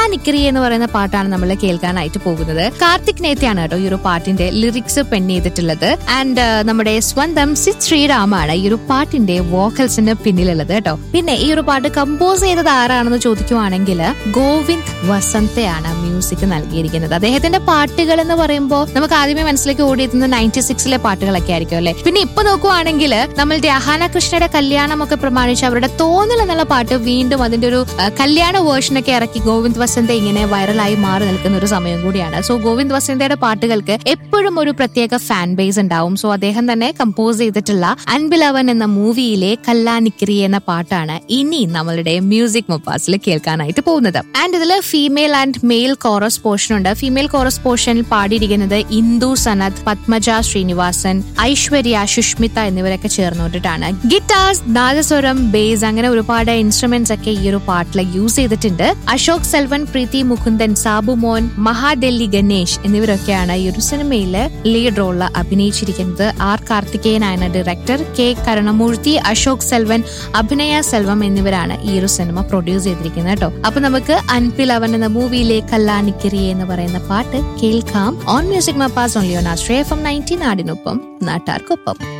കല്ലാനിക്കറി എന്ന് പറയുന്ന പാട്ടാണ് നമ്മൾ കേൾക്കാനായിട്ട് പോകുന്നത് കാർത്തിക് നേത്യാണ് കേട്ടോ ഈ ഒരു പാട്ടിന്റെ ലിറിക്സ് പെൻ ചെയ്തിട്ടുള്ളത് ആൻഡ് നമ്മുടെ സ്വന്തം സിത് ശ്രീറാമാണ് ഈ ഒരു പാട്ടിന്റെ വോക്കൽസിന് പിന്നിലുള്ളത് കേട്ടോ പിന്നെ ഈ ഒരു പാട്ട് കമ്പോസ് ചെയ്തത് ആരാണെന്ന് ചോദിക്കുവാണെങ്കിൽ ഗോവിന്ദ് വസന്തയാണ് മ്യൂസിക് നൽകിയിരിക്കുന്നത് അദ്ദേഹത്തിന്റെ പാട്ടുകൾ എന്ന് പറയുമ്പോൾ നമുക്ക് ആദ്യമേ മനസ്സിലേക്ക് ഓടിയെത്തുന്ന നയൻറ്റി സിക്സിലെ പാട്ടുകളൊക്കെ ആയിരിക്കും അല്ലെ പിന്നെ ഇപ്പൊ നോക്കുവാണെങ്കിൽ നമ്മൾ രഹാന കൃഷ്ണയുടെ കല്യാണം ഒക്കെ പ്രമാണിച്ച് അവരുടെ തോന്നൽ എന്നുള്ള പാട്ട് വീണ്ടും അതിന്റെ ഒരു ആ, കല്യാണ വേർഷനൊക്കെ ഇറക്കി ഗോവിന്ദ് വസന്ത ഇങ്ങനെ വൈറലായി മാറി നിൽക്കുന്ന ഒരു സമയം കൂടിയാണ് സോ ഗോവിന്ദ് വസന്തയുടെ പാട്ടുകൾക്ക് എപ്പോഴും ഒരു പ്രത്യേക ഫാൻ ബേസ് ഉണ്ടാവും സോ അദ്ദേഹം തന്നെ കമ്പോസ് ചെയ്തിട്ടുള്ള അൻബിലവൻ എന്ന മൂവിയിലെ കല്ലാനിക്കിരി എന്ന പാട്ടാണ് ഇനി നമ്മളുടെ മ്യൂസിക് മൊപ്പാസിൽ കേൾക്കാനായിട്ട് പോകുന്നത് ആൻഡ് ഇതിൽ female and male chorus portion ഉണ്ട് ഫീമെയിൽ കോറസ് പോർഷനിൽ പാടിയിരിക്കുന്നത് ഇന്ദു സനത് പത്മജ ശ്രീനിവാസൻ ഐശ്വര്യ സുഷ്മിത എന്നിവരൊക്കെ ചേർന്നുകൊണ്ടിട്ടാണ് ഗിറ്റാർസ് നാദസ്വരം ബേസ് അങ്ങനെ ഒരുപാട് ഇൻസ്ട്രുമെന്റ്സ് ഒക്കെ ഈ ഒരു പാട്ടിൽ യൂസ് ചെയ്തിട്ടുണ്ട് അശോക് സെൽവൻ പ്രീതി മുകുന്ദൻ സാബു മോൻ മഹാഡെല്ലി ഗണേഷ് എന്നിവരൊക്കെയാണ് ഈ ഒരു സിനിമയില് ലീഡ് റോളിൽ അഭിനയിച്ചിരിക്കുന്നത് ആർ കാർത്തികേയനാണ് ഡയറക്ടർ കെ കരുണമൂർത്തി അശോക് സെൽവൻ അഭിനയ സെൽവം എന്നിവരാണ് ഈ ഒരു സിനിമ പ്രൊഡ്യൂസ് ചെയ്തിരിക്കുന്നത് കേട്ടോ അപ്പൊ നമുക്ക് അൻപിലവൻ എന്ന മൂവിയിലെ കല്ലാനിക്കിരി എന്ന് പറയുന്ന പാട്ട് കേൾക്കാം ഓൺ മ്യൂസിക് മപ്പാസ് only on Ashraya F M nineteen നാടിനൊപ്പം നാട്ടാർക്കൊപ്പം